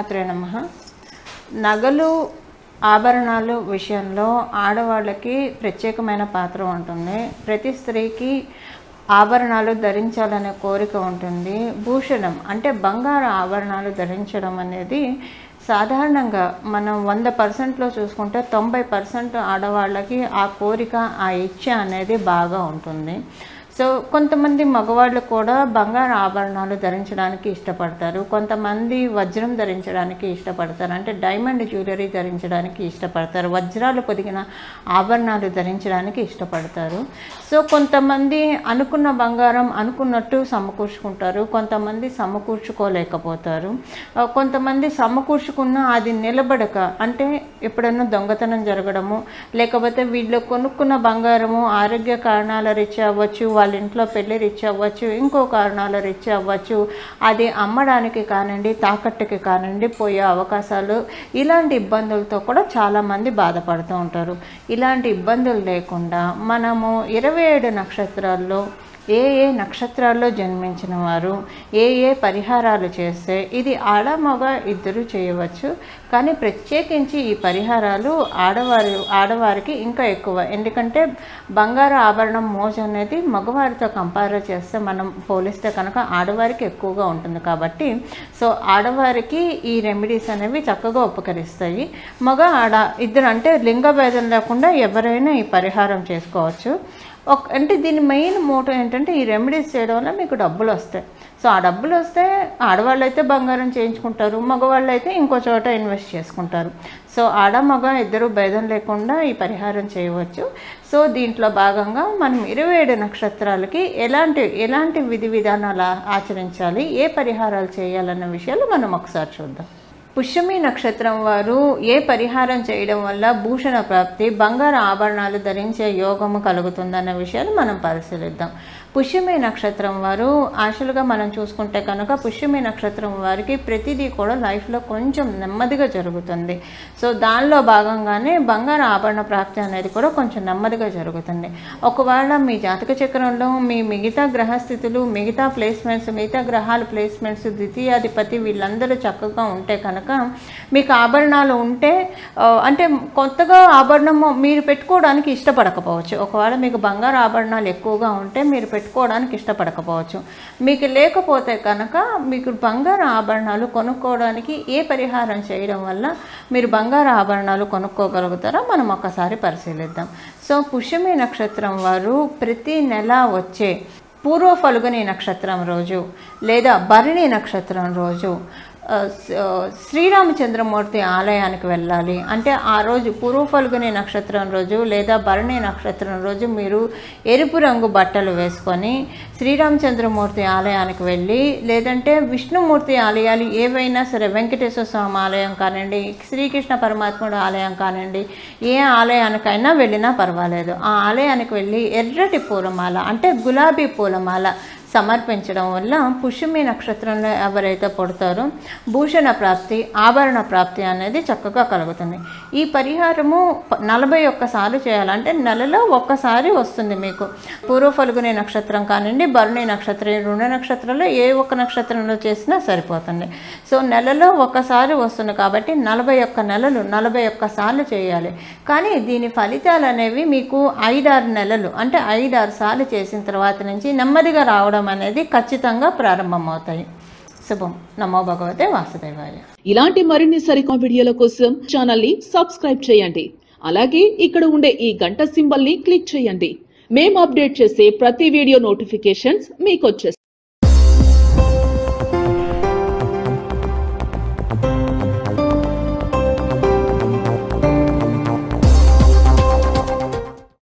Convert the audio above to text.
శ్రీమాత్రే నమ నగలు ఆభరణాలు విషయంలో ఆడవాళ్ళకి ప్రత్యేకమైన పాత్ర ఉంటుంది ప్రతి స్త్రీకి ఆభరణాలు ధరించాలనే కోరిక ఉంటుంది భూషణం అంటే బంగారు ఆభరణాలు ధరించడం అనేది సాధారణంగా మనం వంద పర్సెంట్లో చూసుకుంటే తొంభై పర్సెంట్ ఆడవాళ్ళకి ఆ కోరిక ఆ ఇచ్చ అనేది బాగా ఉంటుంది సో కొంతమంది మగవాళ్ళు కూడా బంగారు ఆభరణాలు ధరించడానికి ఇష్టపడతారు కొంతమంది వజ్రం ధరించడానికి ఇష్టపడతారు అంటే డైమండ్ జ్యువెలరీ ధరించడానికి ఇష్టపడతారు వజ్రాలు పొదిగిన ఆభరణాలు ధరించడానికి ఇష్టపడతారు సో కొంతమంది అనుకున్న బంగారం అనుకున్నట్టు సమకూర్చుకుంటారు కొంతమంది సమకూర్చుకోలేకపోతారు ఆ, కొంతమంది సమకూర్చుకున్న అది నిలబడక అంటే ఎప్పుడైనా దొంగతనం జరగడము లేకపోతే వీళ్ళు కొనుక్కున్న బంగారము ఆరోగ్య కారణాల రీత్యా అవ్వచ్చు వాళ్ళ ఇంట్లో పెళ్లి రీత్యా అవ్వచ్చు ఇంకో కారణాల రీత్యా అవ్వచ్చు అది అమ్మడానికి కానివ్వండి తాకట్టుకి కానివ్వండి పోయే అవకాశాలు ఇలాంటి ఇబ్బందులతో కూడా చాలామంది బాధపడుతూ ఉంటారు ఇలాంటి ఇబ్బందులు లేకుండా మనము ఇరవై ఏడు నక్షత్రాల్లో ఏ ఏ నక్షత్రాల్లో జన్మించిన వారు ఏ ఏ పరిహారాలు చేస్తే ఇది ఆడ మగ ఇద్దరు చేయవచ్చు కానీ ప్రత్యేకించి ఈ పరిహారాలు ఆడవారి ఆడవారికి ఇంకా ఎక్కువ ఎందుకంటే బంగారు ఆభరణం మోజు అనేది మగవారితో కంపేర్ చేస్తే మనం పోలిస్తే కనుక ఆడవారికి ఎక్కువగా ఉంటుంది కాబట్టి సో ఆడవారికి ఈ రెమెడీస్ అనేవి చక్కగా ఉపకరిస్తాయి మగ ఆడ ఇద్దరు అంటే లింగ భేదం లేకుండా ఎవరైనా ఈ పరిహారం చేసుకోవచ్చు ఒక అంటే దీని మెయిన్ మోటో ఏంటంటే ఈ రెమెడీస్ చేయడం వల్ల మీకు డబ్బులు వస్తాయి సో ఆ డబ్బులు వస్తే ఆడవాళ్ళు అయితే బంగారం చేయించుకుంటారు మగవాళ్ళు అయితే ఇంకో చోట ఇన్వెస్ట్ చేసుకుంటారు సో ఆడ మగ ఇద్దరు భేదం లేకుండా ఈ పరిహారం చేయవచ్చు సో దీంట్లో భాగంగా మనం ఇరవై ఏడు నక్షత్రాలకి ఎలాంటి ఎలాంటి విధి విధానాలు ఆ- ఆచరించాలి ఏ పరిహారాలు చేయాలన్న విషయాలు మనం ఒకసారి చూద్దాం పుష్యమి నక్షత్రం వారు ఏ పరిహారం చేయడం వల్ల భూషణ ప్రాప్తి బంగారు ఆభరణాలు ధరించే యోగము కలుగుతుందన్న విషయాలు మనం పరిశీలిద్దాం పుష్యమి నక్షత్రం వారు ఆశలుగా మనం చూసుకుంటే కనుక పుష్యమి నక్షత్రం వారికి ప్రతిదీ కూడా లైఫ్లో కొంచెం నెమ్మదిగా జరుగుతుంది సో దానిలో భాగంగానే బంగారు ఆభరణ ప్రాప్తి అనేది కూడా కొంచెం నెమ్మదిగా జరుగుతుంది ఒకవేళ మీ జాతక చక్రంలో మీ మిగతా గ్రహస్థితులు మిగతా ప్లేస్మెంట్స్ మిగతా గ్రహాల ప్లేస్మెంట్స్ ద్వితీయాధిపతి వీళ్ళందరూ చక్కగా ఉంటే కనుక మీకు ఆభరణాలు ఉంటే ఆ, అంటే కొత్తగా ఆభరణము మీరు పెట్టుకోవడానికి ఇష్టపడకపోవచ్చు ఒకవేళ మీకు బంగారు ఆభరణాలు ఎక్కువగా ఉంటే మీరు పెట్టుకోవడానికి ఇష్టపడకపోవచ్చు మీకు లేకపోతే కనుక మీకు బంగారు ఆభరణాలు కొనుక్కోవడానికి ఏ పరిహారం చేయడం వల్ల మీరు బంగారు ఆభరణాలు కొనుక్కోగలుగుతారో మనం ఒక్కసారి పరిశీలిద్దాం సో పుష్యమి నక్షత్రం వారు ప్రతి నెల వచ్చే పూర్వ ఫలుగుని నక్షత్రం రోజు లేదా భరణి నక్షత్రం రోజు ఆ, స- ఆ, శ్రీరామచంద్రమూర్తి ఆలయానికి వెళ్ళాలి అంటే ఆ రోజు పూర్వ ఫల్గుని నక్షత్రం రోజు లేదా భరణి నక్షత్రం రోజు మీరు ఎరుపు రంగు బట్టలు వేసుకొని శ్రీరామచంద్రమూర్తి ఆలయానికి వెళ్ళి లేదంటే విష్ణుమూర్తి ఆలయాలు ఏవైనా సరే వెంకటేశ్వర స్వామి ఆలయం కానివ్వండి శ్రీకృష్ణ పరమాత్ముడు ఆలయం కానివ్వండి ఏ ఆలయానికైనా వెళ్ళినా పర్వాలేదు ఆ ఆలయానికి వెళ్ళి ఎర్రటి పూలమాల అంటే గులాబీ పూలమాల సమర్పించడం వల్ల పుష్యమి నక్షత్రంలో ఎవరైతే పుడతారో భూషణ ప్రాప్తి ఆభరణ ప్రాప్తి అనేది చక్కగా కలుగుతుంది ఈ పరిహారము ప- నలభై ఒక్కసార్లు చేయాలంటే నెలలో ఒక్కసారి వస్తుంది మీకు పూర్వ ఫలుగుని నక్షత్రం కానివ్వండి భరణి నక్షత్రం ఈ రెండు నక్షత్రాలు ఏ ఒక్క నక్షత్రంలో చేసినా సరిపోతుంది సో నెలలో ఒక్కసారి వస్తుంది కాబట్టి నలభై ఒక్క నెలలు నలభై ఒక్కసార్లు చేయాలి కానీ దీని ఫలితాలు అనేవి మీకు ఐదారు నెలలు అంటే ఐదారు సార్లు చేసిన తర్వాత నుంచి నెమ్మదిగా రావడం అనేది ఖచ్చితంగా ప్రారంభమవుతాయి శుభం నమో భగవతే వాసుదేవాయ ఇలాంటి మరిన్ని సరికొత్త వీడియోల కోసం ఛానల్ ని సబ్స్క్రైబ్ చేయండి అలాగే ఇక్కడ ఉండే ఈ గంట సింబల్ ని క్లిక్ చేయండి మేము అప్డేట్ చేసే ప్రతి వీడియో నోటిఫికేషన్స్ మీకు వచ్చేస్తాయి